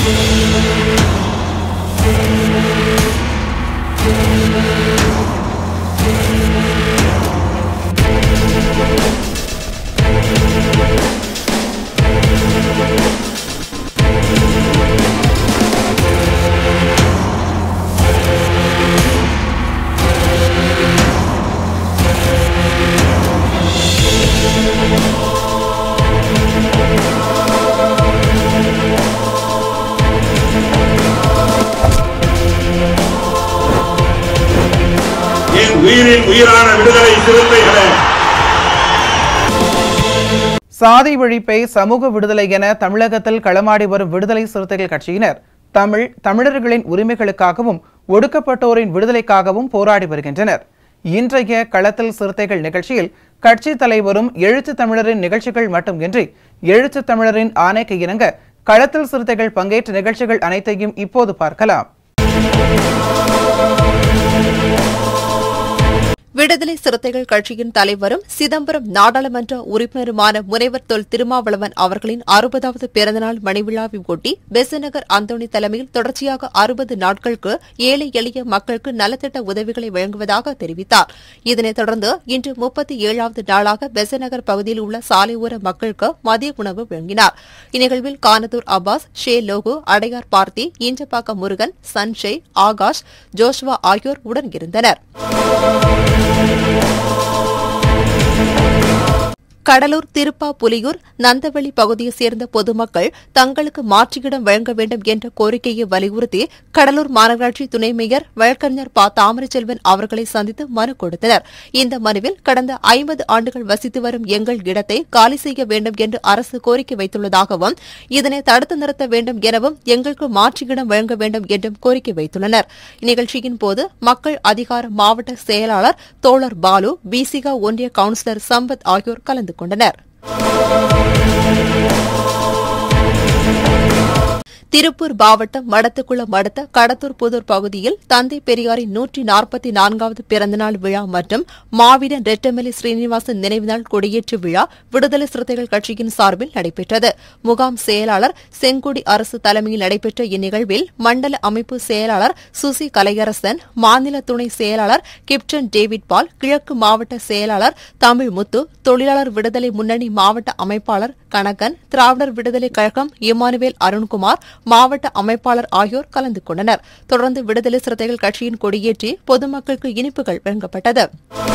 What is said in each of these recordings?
என் உயிரின் உயிரான விடுதலை சிறுத்தைகளே சாதி ஒழிப்பை சமூக விடுதலை என தமிழகத்தில் களமாடி வரும் விடுதலை சிறுத்தைகள் கட்சியினர் தமிழ் தமிழர்களின் உரிமைகளுக்காகவும் ஒடுக்கப்பட்டோரின் விடுதலைக்காகவும் போராடி வருகின்றனர் இன்றைய களத்தில் சிறுத்தைகள் நிகழ்ச்சியில் கட்சி தலைவரும் எழுத்து தமிழரின் நிகழ்ச்சிகள் மட்டுமின்றி எழுத்து தமிழரின் ஆணைக்கு இணங்க களத்தில் சிறுத்தைகள் பங்கேற்ற நிகழ்ச்சிகள் அனைத்தையும் இப்போது பார்க்கலாம் விடுதலை சிறுத்தைகள் கட்சியின் தலைவரும் சிதம்பரம் நாடாளுமன்ற உறுப்பினருமான முனைவர் தொல் திருமாவளவன் அவர்களின் அறுபதாவது பிறந்தநாள் மணிவிழாவை ஒட்டி பெசநகர் அந்தோணி தலைமையில் தொடர்ச்சியாக அறுபது நாட்களுக்கு ஏழை எளிய மக்களுக்கு நலத்திட்ட உதவிகளை வழங்குவதாக தெரிவித்தார் இதனைத் தொடர்ந்து இன்று முப்பத்தி ஏழாவது நாளாக பெசநகர் பகுதியில் உள்ள சாலையோர மக்களுக்கு மதிய உணவு வழங்கினார் இந்நிகழ்வில் கானதூர் அப்பாஸ் ஷே லோகு அடையார் பார்த்தி ஈஞ்சப்பாக்கம் முருகன் சன்ஷே ஆகாஷ் ஜோஷ்வா ஆகியோர் உடன் இருந்தனர் கடலூர் திருப்பா புலியூர் நந்தவெளி பகுதியைச் சேர்ந்த பொதுமக்கள் தங்களுக்கு மாற்றியிடம் வழங்க வேண்டும் என்ற கோரிக்கையை வலியுறுத்தி கடலூர் மாநகராட்சி துணை மேயர் வழக்கறிஞர் ப தாமரச்செல்வன் அவர்களை சந்தித்து மனு கொடுத்தனர் இந்த மனுவில் கடந்த ஐம்பது ஆண்டுகள் வசித்து வரும் எங்கள் இடத்தை காலி செய்ய வேண்டும் என்று அரசு கோரிக்கை வைத்துள்ளதாகவும் இதனை தடுத்து நிறுத்த வேண்டும் எனவும் எங்களுக்கு மாற்றியிடம் வழங்க வேண்டும் என்றும் கோரிக்கை வைத்துள்ளனர் இந்நிகழ்ச்சியின் போது மக்கள் அதிகார மாவட்ட செயலாளர் தோழர் பாலு பிசிகா ஒன்றிய கவுன்சிலர் சம்பத் ஆகியோர் கலந்து கொண்டனர் திருப்பூர் மாவட்டம் மடத்துக்குளம் அடுத்த கடத்தூர் புதூர் பகுதியில் தந்தை பெரியாரின் நூற்றி நாற்பத்தி நான்காவது பிறந்தநாள் விழா மற்றும் மாவீரன் ரெட்டமலி ஸ்ரீனிவாசன் நினைவு நாள் கொடியேற்று விழா விடுதலை சிறுத்தைகள் கட்சியின் சார்பில் நடைபெற்றது முகாம் செயலாளர் செங்குடி அரசு தலைமையில் நடைபெற்ற இந்நிகழ்வில் மண்டல அமைப்பு செயலாளர் சுசி கலையரசன் மாநில துணை செயலாளர் கிப்டன் டேவிட் பால் கிழக்கு மாவட்ட செயலாளர் தமிழ் முத்து தொழிலாளர் விடுதலை முன்னணி மாவட்ட அமைப்பாளர் கணக்கன் திராவிடர் விடுதலை கழகம் இமானுவேல் அருண்குமார் மாவட்ட அமைப்பாளர் ஆகியோர் கலந்து கொண்டனர் தொடர்ந்து விடுதலை சிறுத்தைகள் கட்சியின் கொடியேற்றி பொதுமக்களுக்கு இனிப்புகள் வழங்கப்பட்டது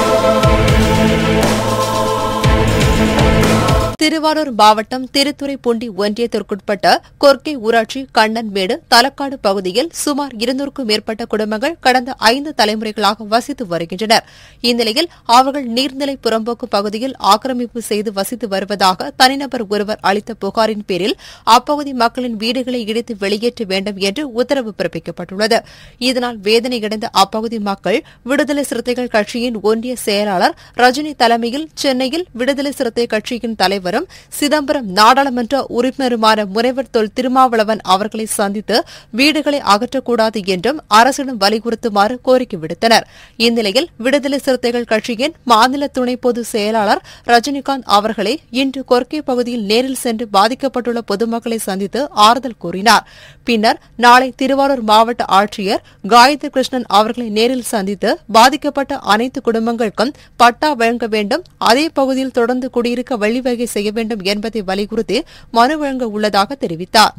திருவாரூர் மாவட்டம் திருத்துறைப்பூண்டி ஒன்றியத்திற்குட்பட்ட கொர்க்கை ஊராட்சி கண்ணன்மேடு தலக்காடு பகுதியில் சுமார் இருநூறுக்கும் மேற்பட்ட குடும்பங்கள் கடந்த ஐந்து தலைமுறைகளாக வசித்து வருகின்றனர் இந்நிலையில் அவர்கள் நீர்நிலை புறம்போக்கு பகுதியில் ஆக்கிரமிப்பு செய்து வசித்து வருவதாக தனிநபர் ஒருவர் அளித்த புகாரின் பேரில் அப்பகுதி மக்களின் வீடுகளை இடித்து வெளியேற்ற வேண்டும் என்று உத்தரவு பிறப்பிக்கப்பட்டுள்ளது இதனால் வேதனையடைந்த அப்பகுதி மக்கள் விடுதலை சிறுத்தைகள் கட்சியின் ஒன்றிய செயலாளர் ரஜினி தலைமையில் சென்னையில் விடுதலை சிறுத்தை கட்சியின் தலைவரும் சிதம்பரம் நாடாளுமன்ற உறுப்பினருமான முனைவர் தொல் திருமாவளவன் அவர்களை சந்தித்து வீடுகளை அகற்றக்கூடாது என்றும் அரசிடம் வலியுறுத்துமாறு கோரிக்கை விடுத்தனர் இந்நிலையில் விடுதலை சிறுத்தைகள் கட்சியின் மாநில துணை பொதுச் செயலாளர் ரஜினிகாந்த் அவர்களை இன்று கொர்க்கே பகுதியில் நேரில் சென்று பாதிக்கப்பட்டுள்ள பொதுமக்களை சந்தித்து ஆறுதல் கூறினார் பின்னர் நாளை திருவாரூர் மாவட்ட ஆட்சியர் காயத்ரி கிருஷ்ணன் அவர்களை நேரில் சந்தித்து பாதிக்கப்பட்ட அனைத்து குடும்பங்களுக்கும் பட்டா வழங்க வேண்டும் அதே பகுதியில் தொடர்ந்து குடியிருக்க வழிவகை செய்ய வேண்டும் என்பதை வலியுறுத்தி மனு வழங்க உள்ளதாக தெரிவித்தார்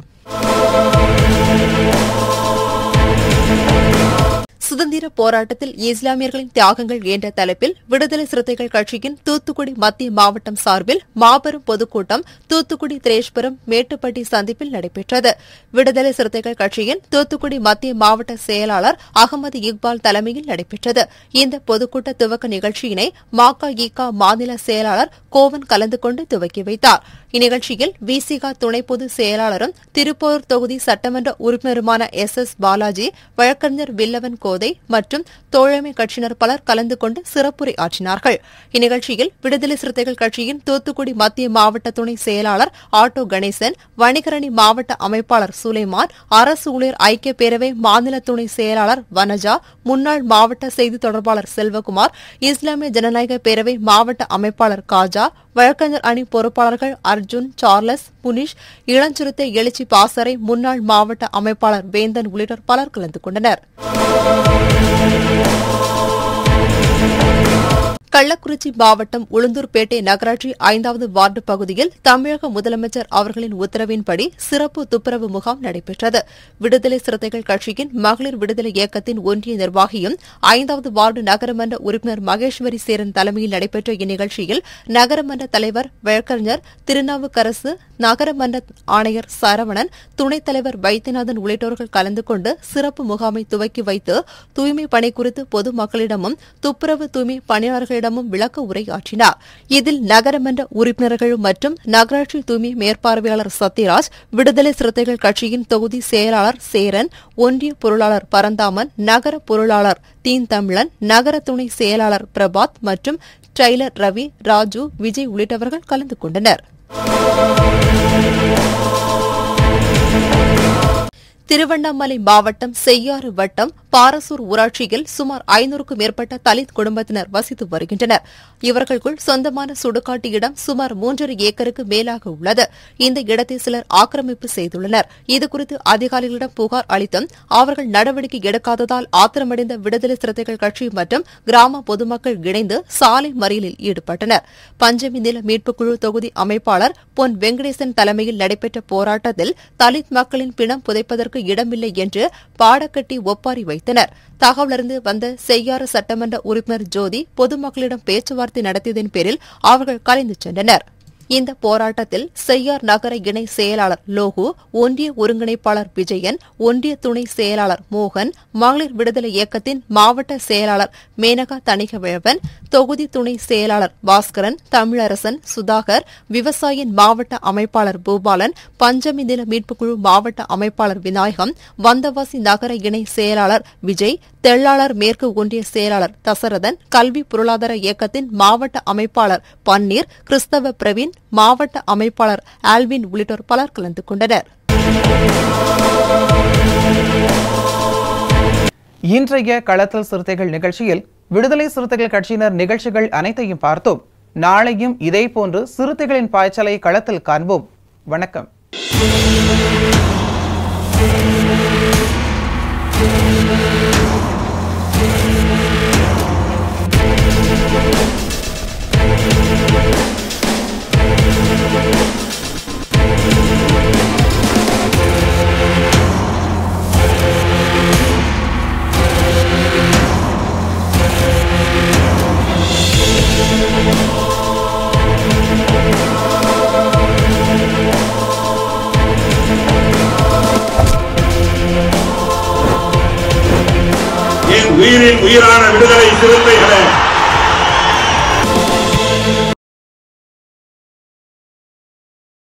சுதந்திர போராட்டத்தில் இஸ்லாமியர்களின் தியாகங்கள் என்ற தலைப்பில் விடுதலை சிறுத்தைகள் கட்சியின் தூத்துக்குடி மத்திய மாவட்டம் சார்பில் மாபெரும் பொதுக்கூட்டம் தூத்துக்குடி திரேஷ்புரம் மேட்டுப்பட்டி சந்திப்பில் நடைபெற்றது விடுதலை சிறுத்தைகள் கட்சியின் தூத்துக்குடி மத்திய மாவட்ட செயலாளர் அகமது இக்பால் தலைமையில் நடைபெற்றது இந்த பொதுக்கூட்ட துவக்க நிகழ்ச்சியினை மக இக மாநில செயலாளர் கோவன் கலந்து கொண்டு துவக்கி வைத்தார் இந்நிகழ்ச்சியில் விசிகா துணை பொதுச் செயலாளரும் திருப்பூர் தொகுதி சட்டமன்ற உறுப்பினருமான எஸ் எஸ் பாலாஜி வழக்கறிஞர் வில்லவன் கோதை மற்றும் தோழமை கட்சியினர் பலர் கலந்து கொண்டு சிறப்புரை ஆற்றினார்கள் இந்நிகழ்ச்சியில் விடுதலை சிறுத்தைகள் கட்சியின் தூத்துக்குடி மத்திய மாவட்ட துணை செயலாளர் ஆட்டோ கணேசன் வணிகரணி மாவட்ட அமைப்பாளர் சுலைமான் அரசு ஊழியர் ஐக்கிய பேரவை மாநில துணை செயலாளர் வனஜா முன்னாள் மாவட்ட செய்தி தொடர்பாளர் செல்வகுமார் இஸ்லாமிய ஜனநாயக பேரவை மாவட்ட அமைப்பாளர் காஜா வழக்கறிஞர் அணி பொறுப்பாளர்கள் அர்ஜுன் சார்லஸ் புனிஷ் இளஞ்சிறுத்தை எழுச்சி பாசறை முன்னாள் மாவட்ட அமைப்பாளர் வேந்தன் உள்ளிட்டோர் பலர் கலந்து கொண்டனர் கள்ளக்குறிச்சி மாவட்டம் உளுந்தூர்பேட்டை நகராட்சி ஐந்தாவது வார்டு பகுதியில் தமிழக முதலமைச்சர் அவர்களின் உத்தரவின்படி சிறப்பு துப்புரவு முகாம் நடைபெற்றது விடுதலை சிறுத்தைகள் கட்சியின் மகளிர் விடுதலை இயக்கத்தின் ஒன்றிய நிர்வாகியும் ஐந்தாவது வார்டு நகரமன்ற உறுப்பினர் மகேஸ்வரி சேரன் தலைமையில் நடைபெற்ற இந்நிகழ்ச்சியில் நகரமன்ற தலைவர் வழக்கறிஞர் திருநாவுக்கரசு நகரமன்ற ஆணையர் சரவணன் துணைத் தலைவர் வைத்தியநாதன் உள்ளிட்டோர்கள் கலந்து கொண்டு சிறப்பு முகாமை துவக்கி வைத்து தூய்மை பணி குறித்து பொதுமக்களிடமும் துப்புரவு தூய்மை பணியாளர்களிடமும் விளக்க உரை ஆற்றினார் இதில் நகரமன்ற உறுப்பினர்கள் மற்றும் நகராட்சி தூய்மை மேற்பார்வையாளர் சத்யராஜ் விடுதலை சிறுத்தைகள் கட்சியின் தொகுதி செயலாளர் சேரன் ஒன்றிய பொருளாளர் பரந்தாமன் நகர பொருளாளர் தீன் தமிழன் நகர துணை செயலாளர் பிரபாத் மற்றும் டைலர் ரவி ராஜு விஜய் உள்ளிட்டவர்கள் கலந்து கொண்டனர் திருவண்ணாமலை மாவட்டம் செய்யாறு வட்டம் பாரசூர் ஊராட்சியில் சுமார் ஐநூறுக்கும் மேற்பட்ட தலித் குடும்பத்தினர் வசித்து வருகின்றனர் இவர்களுக்குள் சொந்தமான சுடுகாட்டு இடம் சுமார் மூன்றரை ஏக்கருக்கு மேலாக உள்ளது இந்த இடத்தை சிலர் ஆக்கிரமிப்பு செய்துள்ளனர் இதுகுறித்து அதிகாரிகளிடம் புகார் அளித்தும் அவர்கள் நடவடிக்கை எடுக்காததால் ஆத்திரமடைந்த விடுதலை சிறுத்தைகள் கட்சி மற்றும் கிராம பொதுமக்கள் இணைந்து சாலை மறியலில் ஈடுபட்டனர் பஞ்சமி நில மீட்புக் குழு தொகுதி அமைப்பாளர் பொன் வெங்கடேசன் தலைமையில் நடைபெற்ற போராட்டத்தில் தலித் மக்களின் பிணம் புதைப்பதற்கு இடமில்லை என்று பாடக்கட்டி ஒப்பாரி வைத்தனர் தகவலறிந்து வந்த செய்யாறு சட்டமன்ற உறுப்பினர் ஜோதி பொதுமக்களிடம் பேச்சுவார்த்தை நடத்தியதன் பேரில் அவர்கள் கலைந்து சென்றனர் இந்த போராட்டத்தில் செய்யார் நகர இணை செயலாளர் லோகு ஒன்றிய ஒருங்கிணைப்பாளர் விஜயன் ஒன்றிய துணை செயலாளர் மோகன் மகளிர் விடுதலை இயக்கத்தின் மாவட்ட செயலாளர் மேனகா தணிகவேழவன் தொகுதி துணை செயலாளர் பாஸ்கரன் தமிழரசன் சுதாகர் விவசாயியின் மாவட்ட அமைப்பாளர் பூபாலன் பஞ்சமி நில மீட்புக்குழு மாவட்ட அமைப்பாளர் விநாயகம் வந்தவாசி நகர இணை செயலாளர் விஜய் தெள்ளாளர் மேற்கு ஒன்றிய செயலாளர் தசரதன் கல்வி பொருளாதார இயக்கத்தின் மாவட்ட அமைப்பாளர் பன்னீர் கிறிஸ்தவ பிரவீன் மாவட்ட அமைப்பாளர் ஆல்வின் உள்ளிட்டோர் பலர் கலந்து கொண்டனர் இன்றைய களத்தல் சிறுத்தைகள் நிகழ்ச்சியில் விடுதலை சிறுத்தைகள் கட்சியினர் நிகழ்ச்சிகள் அனைத்தையும் பார்த்தோம் நாளையும் இதேபோன்று சிறுத்தைகளின் பாய்ச்சலை களத்தில் காண்போம் வணக்கம் என் உயிரின் உயிரான விடுதலை சிறுத்தைகளே